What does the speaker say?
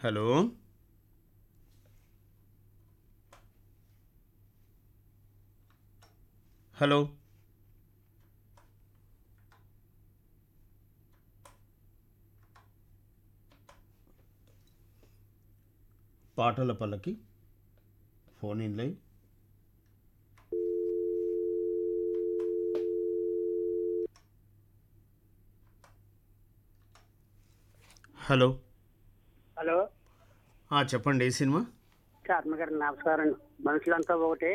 hello hello పాటల పల్లకి phone in live hello hello ఆ, చెప్పండి ఏ సినిమా ఆత్మగారు నమస్కారం మనుషులంతా ఒకటే